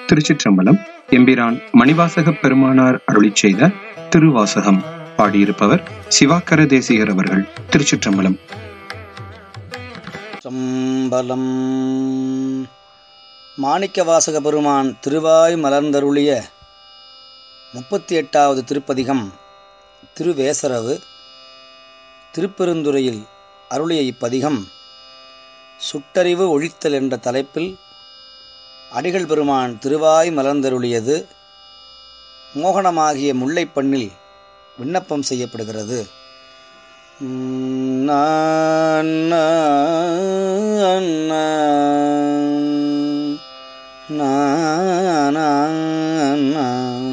திருச்சிற்றம்பலம் எம்பிரான் மணிவாசக பெருமானார் அருளிச் செய்த திருவாசகம் பாடியிருப்பவர் சிவாக்கர தேசிகர் அவர்கள் திருச்சிற்றம்பலம் சம்பலம் மாணிக்கவாசக பெருமான் திருவாய் மலர்ந்தருளிய முப்பத்தி எட்டாவது திருப்பதிகம் திருவேசரவு திருப்பெருந்துறையில் அருளிய இப்பதிகம் சுட்டறிவு ஒழித்தல் என்ற தலைப்பில் அடிகள் பெருமான் திருவாய் மலர்ந்தருளியது மோகனமாகிய முல்லைப்பண்ணில் விண்ணப்பம் செய்யப்படுகிறது நான் நான் நான் நான்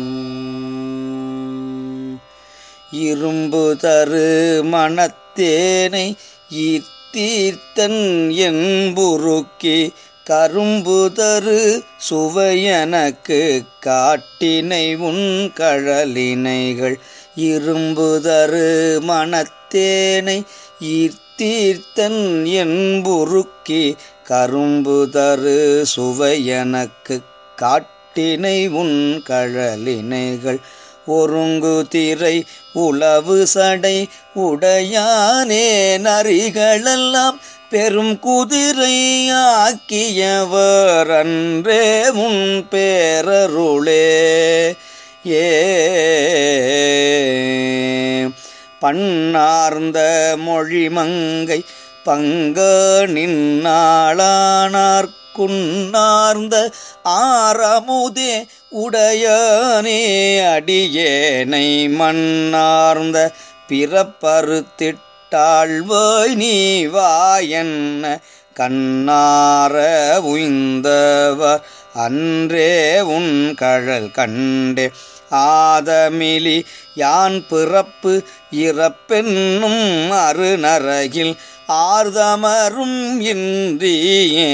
இரும்பு தரு மணத்தேனை ஈர்த்தீர்த்தன் என்புருக்கி கரும்பு தரு சுவையனக்கு காட்டினை உன் கழலினைகள் இரும்பு தரு மணத்தேனை ஈர்த்தீர்த்தன் என்புருக்கி கரும்பு தரு சுவையனக்கு காட்டினை உன் கழலினைகள் ஒருங்கு திரை உளவு சடை உடையானே நரிகளெல்லாம் பெரும் குதிரை ஆக்கியவர் அன்றே உன் பேரருளே ஏ பண்ணார்ந்த மொழிமங்கை பங்க நின்னாளானார்க்குன்னார்ந்த ஆரமுதே உடையானே அடியேனை மண்ணார்ந்த பிறப்பறுத்திட்டாழ்வாய் நீ வாயன்ன கண்ணார உய்ந்தவர் அன்றே உன் கழல் கண்டே ஆதமிலி யான் பிறப்பு இறப்பென்னும் அருநரகில் ஆர்தமரும் இன்றியே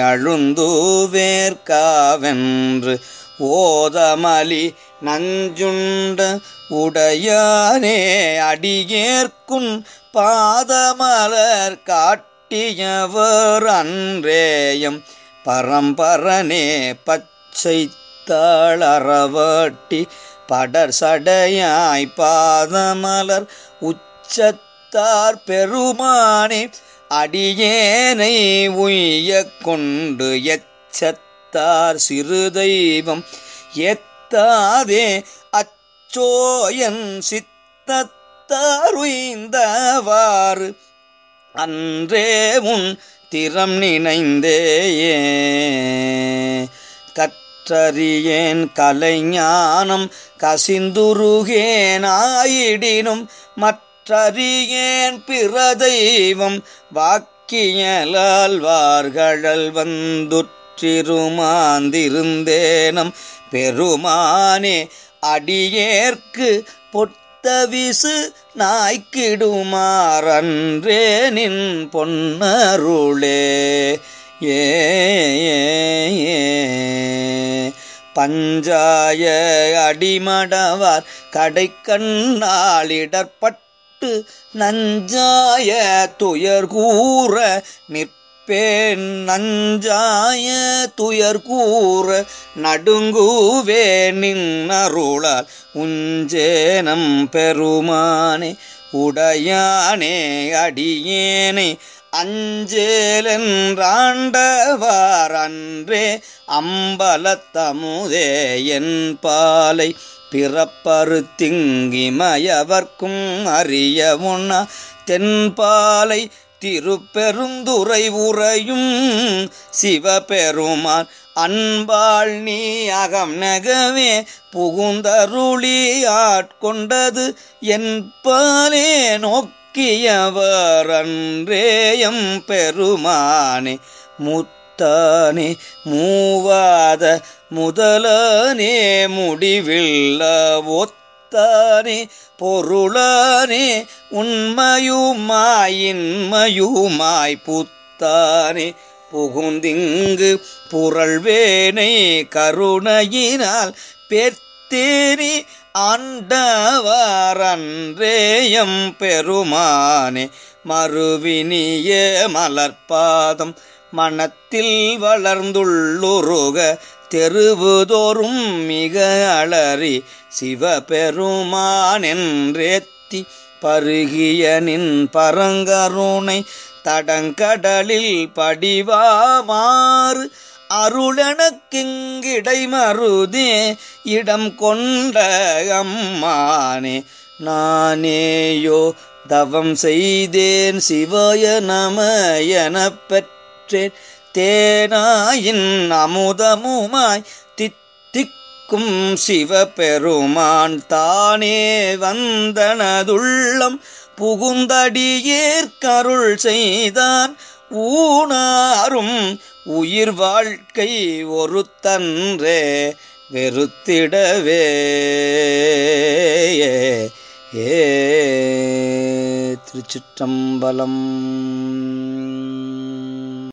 அழுந்துவேற்காவென்று ஓதமலி நஞ்சுண்ட உடையானே அடியேற்கும் பாதமலர் காட்டியவர் அன்றேயம் பரம்பரனே பச்சை தாளறவட்டி படர் சடையாய் பாதமலர் உச்சத்தார் பெருமானே அடியேனை உய்ய கொண்டு எச்சத்தார் சிறு தெய்வம் எத்தாதே அச்சோயன் சித்தத்தார் உய்ந்தவாறு அன்றே உன் திறம் நினைந்தேயே கற்றறியேன் கலைஞானம் கசிந்துருகேன் ஆயிடினும் மற்றறியேன் பிற தெய்வம் வாக்கியலால் வார்கழல் வந்துற்றிருமாந்திருந்தேனம் பெருமானே அடியேற்கு பொத்தவிசு நாய்க்கிடுமாறன்றே நின் பொன்னருளே ஏ பஞ்சாய அடிமடவார் கடைக்கண்ணாளிடற்பட்டு நஞ்சாய துயர் கூற நிற்பேன் நஞ்சாய துயர் கூற நடுங்குவே நின்னருளால் உஞ்சேனம் பெருமானே உடையானே அடியேனை அஞ்சேலென்றாண்டவார் அன்றே அம்பலத்தமுதே என் பாலை பிறப்பறுத்திங்கிமயவர்க்கும் அறிய உண்ணா தென்பாலை திருப்பெருந்துரை உறையும் சிவபெருமான் அன்பாள் நீ அகம் நகவே புகுந்தருளி ஆட்கொண்டது என் பாலே நோக்கியவர் அன்றேயம் பெருமானே முத்தானே மூவாத முதலானே முடிவில்ல ஒத்தானே பொருளானே உண்மையுமாயின்மையுமாய் புத்தானே புகுந்திங்கு புரள்வேனை கருணையினால் பெத்தேனி ஆண்டவாரன்றேயம் பெருமானே மறுவினிய மலர்பாதம் மனத்தில் வளர்ந்துள்ளுருக தெருவுதோறும் மிக அலறி சிவபெருமானென்றேத்தி பருகிய நின் பரங்கருணை தடங்கடலில் படிவாமாறு அருளனக்கிங்கிடை மருதே இடம் கொண்ட அம்மானே நானேயோ தவம் செய்தேன் சிவய நம எனப் பெற்றேன் தேனாயின் அமுதமுமாய் தித்திக்கும் சிவபெருமான் தானே வந்தனதுள்ளம் புகுந்தடியேற்கருள் செய்தான் ஊனாரும் உயிர் வாழ்க்கை ஒருத்தன்றே வெறுத்திடவே ஏ திருச்சிற்றம்பலம்